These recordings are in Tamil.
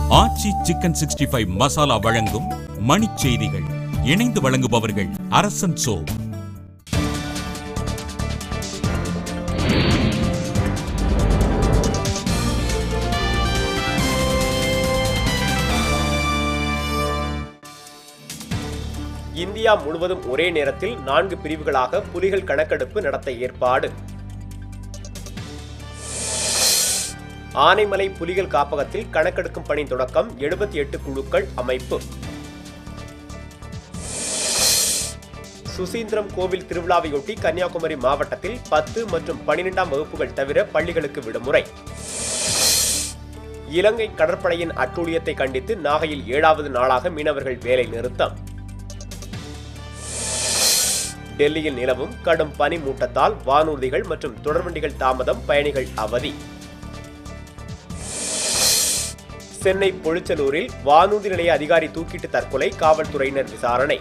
ஆச்சி சிக்கன் சிக்ஸ்டி ஃபைவ் மசாலா வழங்கும் மணிச் செய்திகள் இணைந்து வழங்குபவர்கள் அரசன் சோ இந்தியா முழுவதும் ஒரே நேரத்தில் நான்கு பிரிவுகளாக புலிகள் கணக்கெடுப்பு நடத்த ஏற்பாடு ஆனைமலை புலிகள் காப்பகத்தில் கணக்கெடுக்கும் பணி தொடக்கம் எழுபத்தி எட்டு குழுக்கள் அமைப்பு சுசீந்திரம் கோவில் திருவிழாவையொட்டி கன்னியாகுமரி மாவட்டத்தில் பத்து மற்றும் பனிரெண்டாம் வகுப்புகள் தவிர பள்ளிகளுக்கு விடுமுறை இலங்கை கடற்படையின் அட்டூழியத்தை கண்டித்து நாகையில் ஏழாவது நாளாக மீனவர்கள் வேலை நிறுத்தம் டெல்லியில் நிலவும் கடும் பனி மூட்டத்தால் வானூர்திகள் மற்றும் தொடர்வண்டிகள் தாமதம் பயணிகள் அவதி சென்னை பொழிச்சலூரில் வானூர்தி நிலைய அதிகாரி தூக்கிட்டு தற்கொலை காவல்துறையினர் விசாரணை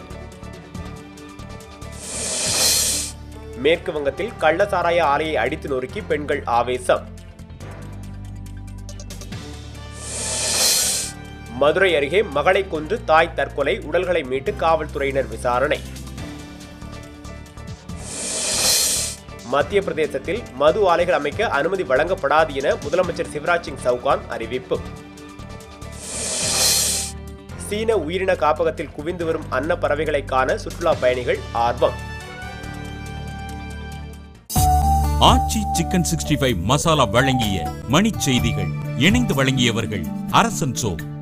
மேற்கு வங்கத்தில் கள்ளசாராய ஆலையை அடித்து நொறுக்கி பெண்கள் ஆவேசம் மதுரை அருகே மகளை கொன்று தாய் தற்கொலை உடல்களை மீட்டு காவல்துறையினர் விசாரணை மத்திய பிரதேசத்தில் மது ஆலைகள் அமைக்க அனுமதி வழங்கப்படாது என முதலமைச்சர் சிவராஜ் சிங் சவுகான் அறிவிப்பு சீன உயிரின காப்பகத்தில் குவிந்து வரும் அன்ன பறவைகளை காண சுற்றுலா பயணிகள் ஆர்வம் Aachi chicken sixty five masala வழங்கிய மணிச் செய்திகள் இணைந்து வழங்கியவர்கள் அரசன் சோ